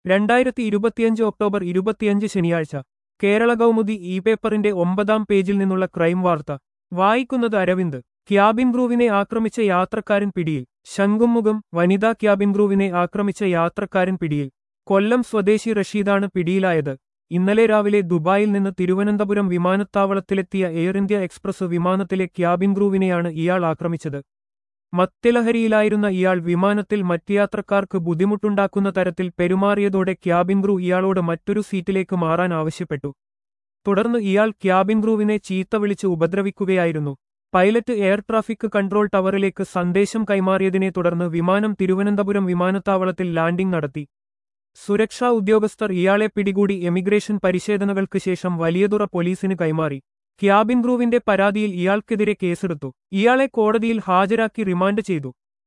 രണ്ടായിരത്തി ഇരുപത്തിയഞ്ച് ഒക്ടോബർ ഇരുപത്തിയഞ്ച് ശനിയാഴ്ച കേരള കൗമുദി ഇ പേപ്പറിന്റെ ഒമ്പതാം പേജിൽ നിന്നുള്ള ക്രൈം വാർത്ത വായിക്കുന്നത് അരവിന്ദ് ക്യാബിൻ ക്രൂവിനെ ആക്രമിച്ച യാത്രക്കാരൻ പിടിയിൽ ശംഖുമുഖം വനിതാ ക്യാബിൻ ക്രൂവിനെ ആക്രമിച്ച യാത്രക്കാരൻ പിടിയിൽ കൊല്ലം സ്വദേശി റഷീദാണ് പിടിയിലായത് ഇന്നലെ രാവിലെ ദുബായിൽ നിന്ന് തിരുവനന്തപുരം വിമാനത്താവളത്തിലെത്തിയ എയർ ഇന്ത്യ എക്സ്പ്രസ് വിമാനത്തിലെ ക്യാബിൻ ക്രൂവിനെയാണ് ഇയാൾ ആക്രമിച്ചത് മത്തിലഹരിയിലായിരുന്ന ഇയാൾ വിമാനത്തിൽ മറ്റ് യാത്രക്കാർക്ക് ബുദ്ധിമുട്ടുണ്ടാക്കുന്ന തരത്തിൽ പെരുമാറിയതോടെ ക്യാബിൻ ക്രൂ ഇയാളോട് മറ്റൊരു സീറ്റിലേക്ക് മാറാൻ ആവശ്യപ്പെട്ടു തുടർന്ന് ഇയാൾ ക്യാബിൻ ക്രൂവിനെ ചീത്ത വിളിച്ച് ഉപദ്രവിക്കുകയായിരുന്നു പൈലറ്റ് എയർ ട്രാഫിക് കൺട്രോൾ ടവറിലേക്ക് സന്ദേശം കൈമാറിയതിനെ തുടർന്ന് വിമാനം തിരുവനന്തപുരം വിമാനത്താവളത്തിൽ ലാൻഡിംഗ് നടത്തി സുരക്ഷാ ഉദ്യോഗസ്ഥർ ഇയാളെ പിടികൂടി എമിഗ്രേഷൻ പരിശോധനകൾക്ക് ശേഷം വലിയതുറ പോലീസിന് കൈമാറി ക്യാബിൻ ക്രൂവിന്റെ പരാതിയിൽ ഇയാൾക്കെതിരെ കേസെടുത്തു ഇയാളെ കോടതിയിൽ ഹാജരാക്കി റിമാൻഡ് ചെയ്തു